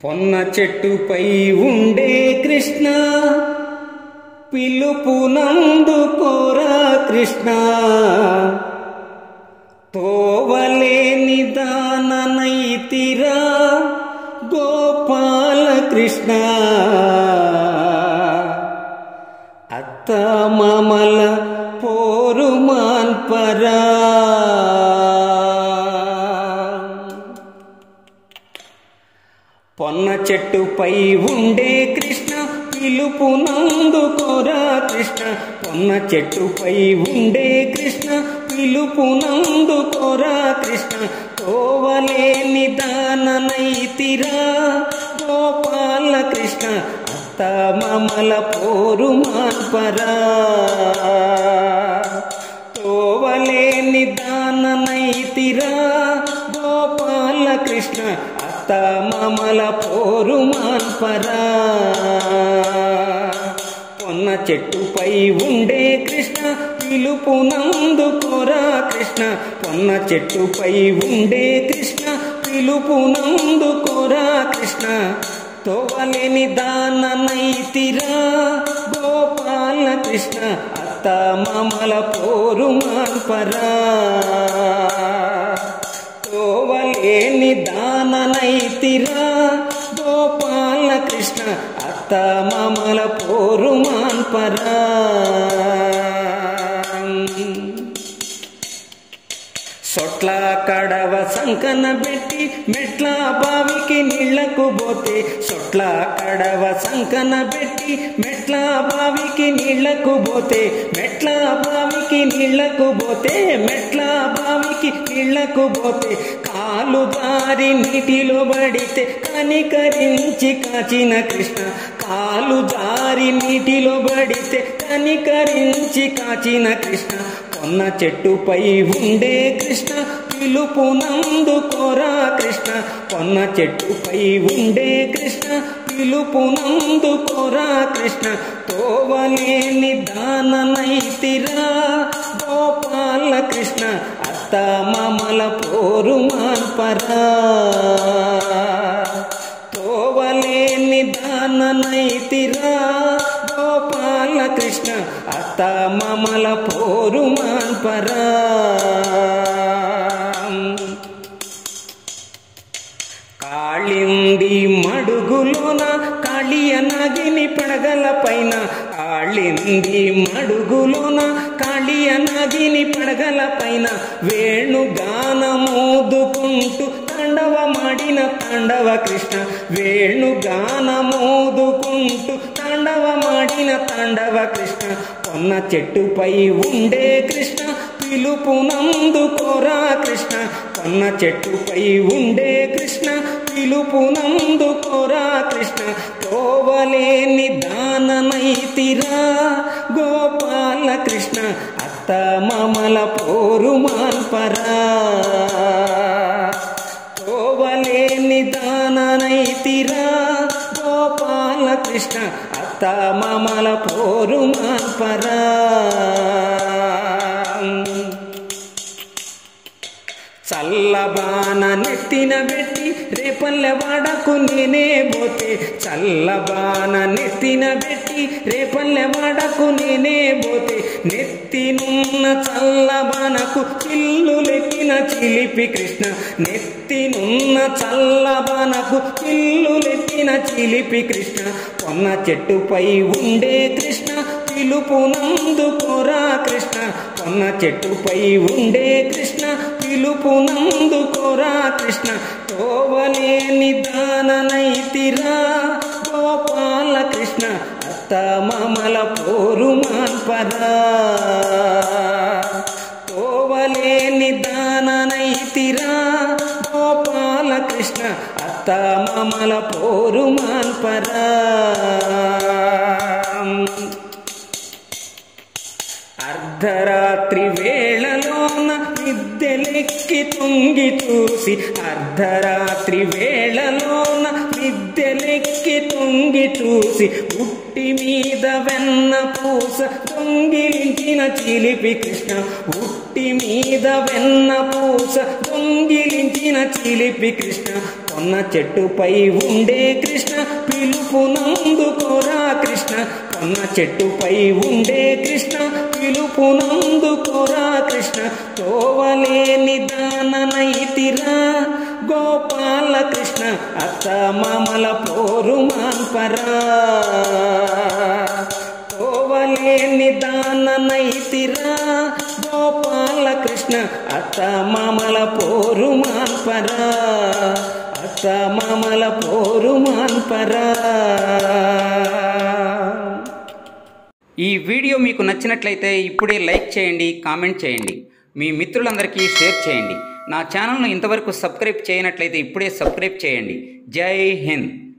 పొన్న చెట్టుపై ఉండే కృష్ణ పిలుపునందుకోరా కృష్ణ తోవలేని దాననైతిరా గోపాల కృష్ణ అత్త మామల పోరు మాన్పరా పొన్న చెట్టుపై ఉండే కృష్ణ పిలుపునందుకోరా కృష్ణ పొన్న చెట్టుపై ఉండే కృష్ణ పిలుపునందుకోరా కృష్ణ తోవలేని దాననైతిరా గోపాల కృష్ణ అత్త మమల పోరు మాన్పరా తోవలేని దాననైతిరా గోపాల కృష్ణ అత్త మమల పోరు మాన్పరా పొన్న చెట్టుపై ఉండే కృష్ణ పిలుపునందుకోరా కృష్ణ పొన్న చెట్టుపై ఉండే కృష్ణ పిలుపునందుకోరా కృష్ణ తోవలేని దాననైతిరా గోపాల కృష్ణ అత్త మమల పోరు మాన్పరా తోవలేని దాననైతిరా గోపాల కృష్ణ అత్త మమల పోరు మాన్పరా సొట్ల కడవ సంకన పెట్టి మెట్ల బావికి నీళ్లకు పోతే సొట్ల కడవ సంకన పెట్టి మెట్ల బావికి నీళ్లకు పోతే మెట్ల బావికి నీళ్లకు పోతే మెట్ల బావికి నీళ్లకు పోతే కాలు జారి నీటిలో పడితే కనికరించి కాచిన కృష్ణ కాలు జారి నీటిలో పడితే కనికరించి కాచిన కృష్ణ కొన్న చెట్టుపై ఉండే కృష్ణ పిలుపునందుకోరా కృష్ణ కొన్న చెట్టుపై ఉండే కృష్ణ పిలుపునందుకోరా కృష్ణ తోవలేని దాననైతిరా గోపాల కృష్ణ అత్త మమల పోరు మాన్పరా తోవలేని దాననైతిరా గోపాల కృష్ణ అత్త మమల పోరు మాన్పరా కాళింది మడుగులోన కాళియ నాగిని పడగల పైన కాళింది మడుగులోన కాళియ నాగిని పడగల పైన వేణుగానమోదుకుంటూ తాండవ మాడిన తాండవ కృష్ణ వేణుగానమోదుకుంటూ తాండవ మాడిన తాండవ కృష్ణ పొన్న చెట్టుపై ఉండే కృష్ణ పిలుపునందుకోరా కృష్ణ పొన్న చెట్టుపై ఉండే కృష్ణ పిలుపునందుకోరా కృష్ణ తోవలేని దాననైతిరా గోపాల కృష్ణ అత్త మమల పోరు మాన్పరా తోవలేని దాననైతిరా గోపాల కృష్ణ అత్త మమల పోరు మాన్పరా చల్లబాన నెత్తిన పెట్టి రేపల్లె వాడకు నేనే పోతే చల్లబాన నెత్తిన పెట్టి రేపల్లె వాడకు నేనే పోతే నెత్తినున్న చల్లబానకు చిల్లులెక్కిన చిలిపి కృష్ణ నెత్తినున్న చల్లబానకు చిల్లులెక్కిన చిలిపి కృష్ణ పొన్న చెట్టుపై ఉండే కృష్ణ పిలుపునందుకోరా కృష్ణ పొన్న చెట్టుపై ఉండే కృష్ణ పిలుపునందుకోరా కృష్ణ తోవలేని దాననైతిరా గోపాల కృష్ణ అత్త మమల పోరు మాన్పరా తోవలేని దాననైతిరా గోపాల కృష్ణ అత్త మమల పోరు మాన్పరా అర్ధరాత్రి వేళలోన విద్యలెక్కి తొంగి చూసి అర్ధరాత్రి వేళలోన విద్యలెక్కి తొంగి చూసి ఉట్టి మీద వెన్న పూస దొంగిలించిన చిలిపి కృష్ణ ఉట్టి మీద వెన్న పూస దొంగిలించిన చిలిపి కృష్ణ కొన్న పొన్న చెట్టుపై ఉండే కృష్ణ పిలుపునందుకోరా కృష్ణ పొన్న చెట్టుపై ఉండే కృష్ణ పిలుపునందుకోరా కృష్ణ తోవలేని దాననైతిరా గోపాల కృష్ణ అత్త మామల పోరు మాన్పరా తోవలేని దాననైతిరా గోపాల కృష్ణ అత్త మామల పోరు మాన్పరా అత్త మామల పోరు మాన్పరా ఈ వీడియో మీకు నచ్చినట్లయితే ఇప్పుడే లైక్ చేయండి కామెంట్ చేయండి మీ మిత్రులందరికీ షేర్ చేయండి నా ఛానల్ను ఇంతవరకు సబ్స్క్రైబ్ చేయనట్లయితే ఇప్పుడే సబ్స్క్రైబ్ చేయండి జై హింద్